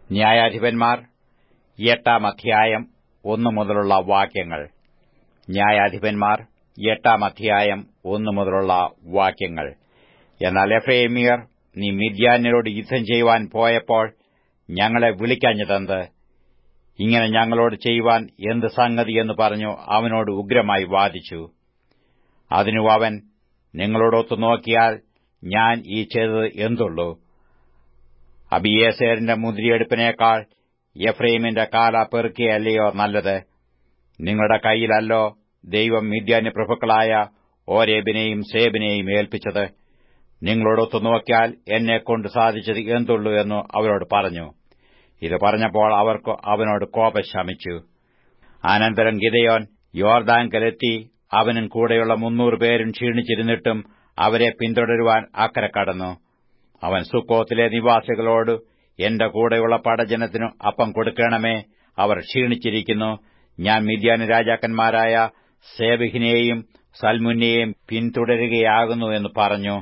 ന്യായാധിപന്മാർ എട്ടാം അധ്യായം ഒന്നു മുതലുള്ള വാക്യങ്ങൾ ന്യായാധിപന്മാർ എട്ടാം അധ്യായം ഒന്നു മുതലുള്ള വാക്യങ്ങൾ എന്നാൽ എഫ്രൈമിയർ നീ മിദ്യാന്യരോട് യുദ്ധം ചെയ്യുവാൻ പോയപ്പോൾ ഞങ്ങളെ വിളിക്കാഞ്ഞതെന്ത് ഇങ്ങനെ ഞങ്ങളോട് ചെയ്യുവാൻ എന്ത് സംഗതി എന്ന് പറഞ്ഞു അവനോട് ഉഗ്രമായി വാദിച്ചു അതിനു അവൻ നിങ്ങളോടൊത്തു നോക്കിയാൽ ഞാൻ ഈ ചെയ്തത് എന്തുള്ളൂ അബിയേസേറിന്റെ മുദ്രയെടുപ്പിനേക്കാൾ എഫ്രൈമിന്റെ കാല പെറുക്കിയല്ലയോ നല്ലത് നിങ്ങളുടെ കൈയിലല്ലോ ദൈവം മിദ്യാന്യ പ്രഭുക്കളായ ഓരേബിനെയും സേബിനെയും ഏൽപ്പിച്ചത് നിങ്ങളോടൊത്തു നോക്കിയാൽ എന്നെക്കൊണ്ട് സാധിച്ചത് എന്തുള്ളൂ എന്ന് അവരോട് പറഞ്ഞു ഇത് പറഞ്ഞപ്പോൾ അവർക്ക് അവനോട് കോപം ശമിച്ചു അനന്തരം ഗിതയോൻ യോർദാങ്കലെത്തി അവനും കൂടെയുള്ള മുന്നൂറ് പേരും ക്ഷീണിച്ചിരുന്നിട്ടും അവരെ പിന്തുടരുവാൻ അക്കരെ കടന്നു അവൻ സുക്കോത്തിലെ നിവാസികളോട് എന്റെ കൂടെയുള്ള പടജനത്തിനു അപ്പം കൊടുക്കണമേ അവർ ക്ഷീണിച്ചിരിക്കുന്നു ഞാൻ മിദ്യാന രാജാക്കന്മാരായ സേബിഹിനെയും സൽമുന്നെയും പിന്തുടരുകയാകുന്നു എന്ന് പറഞ്ഞു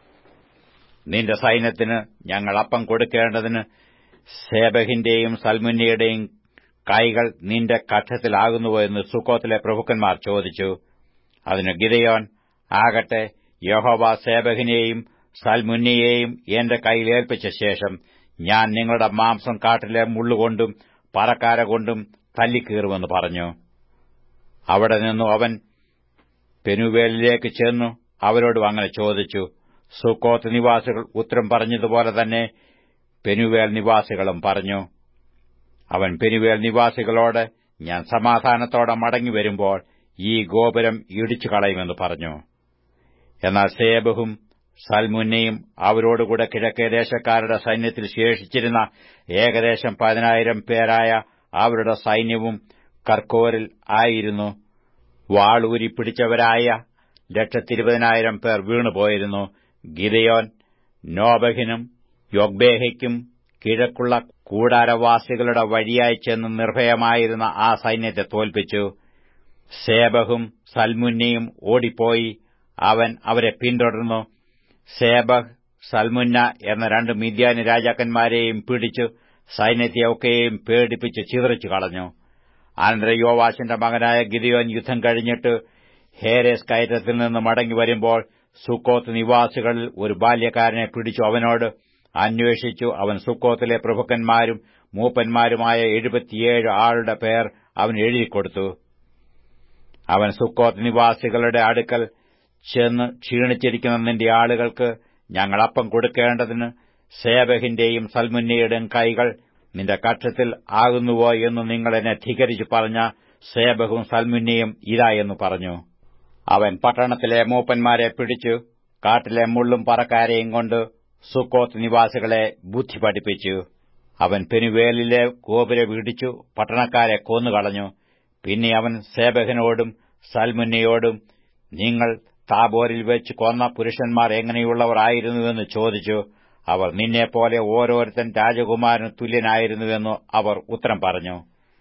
നിന്റെ സൈന്യത്തിന് ഞങ്ങൾ അപ്പം കൊടുക്കേണ്ടതിന് സേബഹിന്റെയും സൽമുന്നയുടെയും കൈകൾ നിന്റെ കക്ഷത്തിലാകുന്നുവോ എന്ന് സുക്കോത്തിലെ പ്രഭുക്കന്മാർ ചോദിച്ചു അതിന് ഗിതയോൻ ആകട്ടെ യഹോവ സേബഹിനെയും സൽമുന്നയെയും എന്റെ കൈയിലേൽപ്പിച്ച ശേഷം ഞാൻ നിങ്ങളുടെ മാംസം കാട്ടിലെ മുള്ളുകൊണ്ടും പറക്കാര കൊണ്ടും തല്ലിക്കീറുമെന്ന് പറഞ്ഞു അവിടെ നിന്നു അവൻ പെനുവേലിലേക്ക് ചെന്നു അവരോടും അങ്ങനെ ചോദിച്ചു സുക്കോത്ത് നിവാസികൾ ഉത്തരം പറഞ്ഞതുപോലെ തന്നെ പെനുവേൽ നിവാസികളും പറഞ്ഞു അവൻ പെനുവേൽ നിവാസികളോട് ഞാൻ സമാധാനത്തോടെ മടങ്ങി വരുമ്പോൾ ഈ ഗോപുരം ഇടിച്ചു കളയുമെന്ന് പറഞ്ഞു എന്നാൽ സേബഹും സൽമുന്നയും അവരോടുകൂടെ കിഴക്കേ ദേശക്കാരുടെ സൈന്യത്തിൽ ശേഷിച്ചിരുന്ന ഏകദേശം പതിനായിരം പേരായ അവരുടെ സൈന്യവും കർക്കോരിൽ ആയിരുന്നു വാളൂരി പിടിച്ചവരായ ലക്ഷത്തിരുപതിനായിരം പേർ വീണുപോയിരുന്നു ഗിതയോൻ നോബഹിനും യൊഗ്ബേഹയ്ക്കും കിഴക്കുള്ള കൂടാരവാസികളുടെ വഴിയായി ചെന്ന് നിർഭയമായിരുന്ന ആ സൈന്യത്തെ തോൽപ്പിച്ചു സേബഹും സൽമുന്നയും ഓടിപ്പോയി അവൻ അവരെ പിന്തുടർന്നു സേബഹ് സൽമുന്ന എന്ന രണ്ട് മിദ്യാനി രാജാക്കന്മാരെയും പിടിച്ചു സൈന്യത്തെയൊക്കെയും പേടിപ്പിച്ച് ചിതറിച്ചു കളഞ്ഞു അനന്തര യോവാശിന്റെ മകനായ ഗിദിയോൻ യുദ്ധം കഴിഞ്ഞിട്ട് ഹേരേസ് കയറ്റത്തിൽ നിന്ന് മടങ്ങി വരുമ്പോൾ സുക്കോത്ത് നിവാസികളിൽ ഒരു ബാല്യക്കാരനെ പിടിച്ചു അവനോട് അന്വേഷിച്ചു അവൻ സുക്കോത്തിലെ പ്രഭുക്കന്മാരും മൂപ്പന്മാരുമായ എഴുപത്തിയേഴ് ആളുടെ പേർ അവൻ എഴുതിക്കൊടുത്തു അവൻ സുക്കോത്ത് നിവാസികളുടെ അടുക്കൽ ചെന്ന് ക്ഷീണിച്ചിരിക്കുന്ന നിന്റെ ആളുകൾക്ക് ഞങ്ങൾ അപ്പം കൊടുക്കേണ്ടതിന് സേബഹിന്റെയും സൽമുന്നയുടെയും കൈകൾ നിന്റെ കക്ഷത്തിൽ ആകുന്നുവോ എന്ന് നിങ്ങൾ എന്നെ ധികരിച്ചു പറഞ്ഞ സേബഹും സൽമുന്നയും ഇതാ എന്ന് പറഞ്ഞു അവൻ പട്ടണത്തിലെ മൂപ്പന്മാരെ പിടിച്ചു കാട്ടിലെ മുള്ളും പറക്കാരെയും കൊണ്ട് സുക്കോത്ത് നിവാസികളെ ബുദ്ധി പഠിപ്പിച്ചു അവൻ പെനുവേലിലെ ഗോപുരം ഇടിച്ചു പട്ടണക്കാരെ കൊന്നുകളഞ്ഞു പിന്നെ അവൻ സേബഹിനോടും സൽമുന്നയോടും നിങ്ങൾ താബോരിൽ വെച്ച് കൊന്ന പുരുഷന്മാർ എങ്ങനെയുള്ളവർ ആയിരുന്നുവെന്ന് ചോദിച്ചു അവർ നിന്നെപ്പോലെ ഓരോരുത്തൻ രാജകുമാരന് തുല്യനായിരുന്നുവെന്ന് അവർ ഉത്തരം പറഞ്ഞു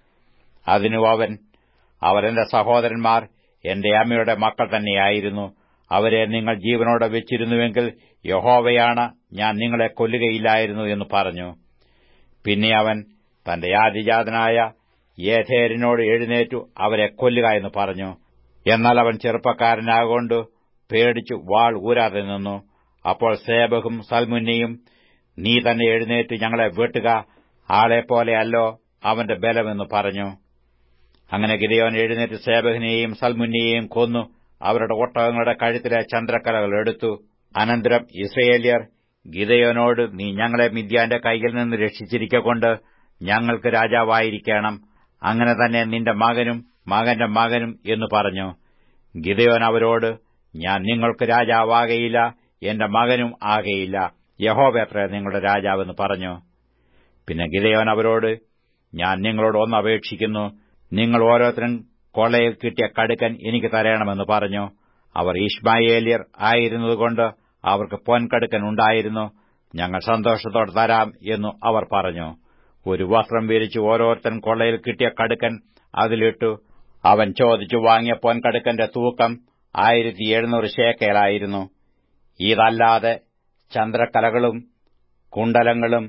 അതിനു അവൻ അവർ എന്റെ സഹോദരന്മാർ എന്റെ അമ്മയുടെ മക്കൾ തന്നെയായിരുന്നു അവരെ നിങ്ങൾ ജീവനോടെ വെച്ചിരുന്നുവെങ്കിൽ യഹോവയാണ് ഞാൻ നിങ്ങളെ കൊല്ലുകയില്ലായിരുന്നു എന്ന് പറഞ്ഞു പിന്നെ അവൻ തന്റെ ആദിജാതനായ യേഥേരിനോട് എഴുന്നേറ്റു അവരെ കൊല്ലുക എന്ന് പറഞ്ഞു എന്നാൽ അവൻ ചെറുപ്പക്കാരനാകൊണ്ട് പേടിച്ചു വാൾ ഊരാതെ നിന്നു അപ്പോൾ സേബഹും സൽമുന്നയും നീ തന്നെ എഴുന്നേറ്റ് ഞങ്ങളെ വെട്ടുക ആളെപ്പോലെയല്ലോ അവന്റെ ബലമെന്ന് പറഞ്ഞു അങ്ങനെ ഗിതയോൻ എഴുന്നേറ്റ് സേബഹിനെയും സൽമുന്നയെയും കൊന്നു അവരുടെ ഒട്ടകങ്ങളുടെ കഴുത്തിലെ ചന്ദ്രക്കലകൾ എടുത്തു അനന്തരം ഇസ്രയേല്യർ ഗിതയോനോട് നീ ഞങ്ങളെ മിദ്യാന്റെ കൈയിൽ നിന്ന് രക്ഷിച്ചിരിക്കൊണ്ട് ഞങ്ങൾക്ക് രാജാവായിരിക്കണം അങ്ങനെ തന്നെ നിന്റെ മകനും മകന്റെ മകനും എന്ന് പറഞ്ഞു ഗിതയോൻ അവരോട് ഞാൻ നിങ്ങൾക്ക് രാജാവാകയില്ല എന്റെ മകനും ആകയില്ല യഹോബേത്ര നിങ്ങളുടെ രാജാവെന്ന് പറഞ്ഞു പിന്നെ ഗിതയോൻ അവരോട് ഞാൻ നിങ്ങളോട് ഒന്ന് അപേക്ഷിക്കുന്നു നിങ്ങൾ ഓരോരുത്തരും കൊള്ളയിൽ കിട്ടിയ കടുക്കൻ എനിക്ക് തരണമെന്ന് പറഞ്ഞു അവർ ഇഷ്മായേലിയർ ആയിരുന്നതുകൊണ്ട് അവർക്ക് പൊൻകടുക്കൻ ഉണ്ടായിരുന്നു ഞങ്ങൾ സന്തോഷത്തോടെ തരാം എന്നു അവർ പറഞ്ഞു ഒരു വസ്ത്രം വിരിച്ച് ഓരോരുത്തൻ കൊള്ളയിൽ കിട്ടിയ കടുക്കൻ അതിലിട്ടു അവൻ ചോദിച്ചു വാങ്ങിയ പൊൻകടുക്കന്റെ തൂക്കം ആയിരത്തി എഴുന്നൂറ് ശേക്കലായിരുന്നു ഇതല്ലാതെ ചന്ദ്രക്കലകളും കുണ്ടലങ്ങളും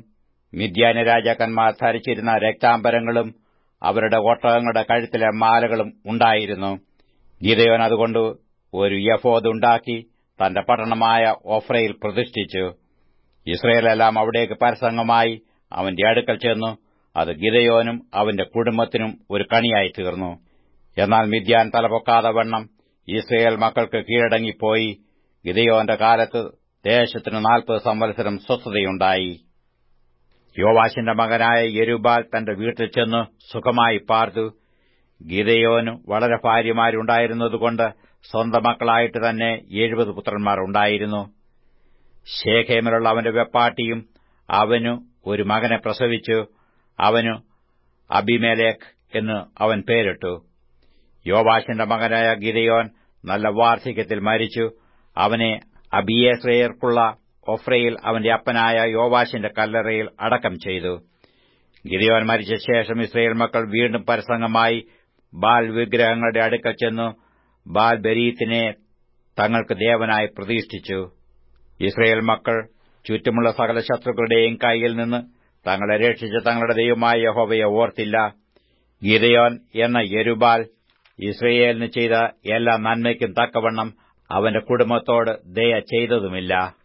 മിഥ്യാന രാജാക്കന്മാർ ധരിച്ചിരുന്ന രക്താംബരങ്ങളും അവരുടെ ഒട്ടകങ്ങളുടെ കഴുത്തിലെ മാലകളും ഉണ്ടായിരുന്നു ഗീതയോൻ അതുകൊണ്ട് ഒരു യഫോദ് ഉണ്ടാക്കി തന്റെ പട്ടണമായ ഓഫ്രയിൽ പ്രതിഷ്ഠിച്ചു ഇസ്രയേലെല്ലാം അവിടേക്ക് പരസംഗമായി അവന്റെ അടുക്കൽ ചെന്നു അത് ഗിതയോനും അവന്റെ കുടുംബത്തിനും ഒരു കണിയായി തീർന്നു എന്നാൽ മിഥ്യാൻ തലപൊക്കാതെ വണ്ണം ഇസ്രയേൽ മക്കൾക്ക് കീഴടങ്ങിപ്പോയി ഗിതയോന്റെ കാലത്ത് ദേശത്തിന് നാൽപ്പത് സംവത്സരം സ്വസ്ഥതയുണ്ടായി യോവാശിന്റെ മകനായ യരുബാൽ തന്റെ വീട്ടിൽ ചെന്ന് സുഖമായി പാർത്തു ഗീതയോന് വളരെ ഭാര്യമാരുണ്ടായിരുന്നതുകൊണ്ട് സ്വന്തം മക്കളായിട്ട് തന്നെ എഴുപത് പുത്രന്മാർ ഉണ്ടായിരുന്നു ശേഖേമിലുള്ള അവന്റെ വെപ്പാട്ടിയും അവനു ഒരു മകനെ പ്രസവിച്ചു അവനു അബിമേലേക്ക് എന്ന് അവൻ പേരിട്ടു യോവാശിന്റെ മകനായ ഗിതയോൻ നല്ല വാർദ്ധക്യത്തിൽ മരിച്ചു അവനെ അബിയേശ്രയർക്കുള്ള ഒഫ്രയിൽ അവന്റെ അപ്പനായ യോവാശിന്റെ കല്ലറയിൽ അടക്കം ചെയ്തു ഗിരിയോൻ മരിച്ച ശേഷം ഇസ്രയേൽ മക്കൾ വീണ്ടും പരസംഗമായി ബാൽ വിഗ്രഹങ്ങളുടെ അടുക്കൽ ചെന്നു ബാൽ ബരീത്തിനെ തങ്ങൾക്ക് ദേവനായി പ്രതിഷ്ഠിച്ചു ഇസ്രയേൽ മക്കൾ ചുറ്റുമുള്ള സകല ശത്രുക്കളുടെയും കൈയിൽ നിന്ന് തങ്ങളെ രക്ഷിച്ച തങ്ങളുടെ ദൈവമായ യഹോവയെ ഓർത്തില്ല ഗീതയോൻ എന്ന യരുബാൽ ഇസ്രയേലിന് ചെയ്ത എല്ലാ നന്മയ്ക്കും തക്കവണ്ണം അവന്റെ കുടുംബത്തോട് ദയ ചെയ്തതുമില്ല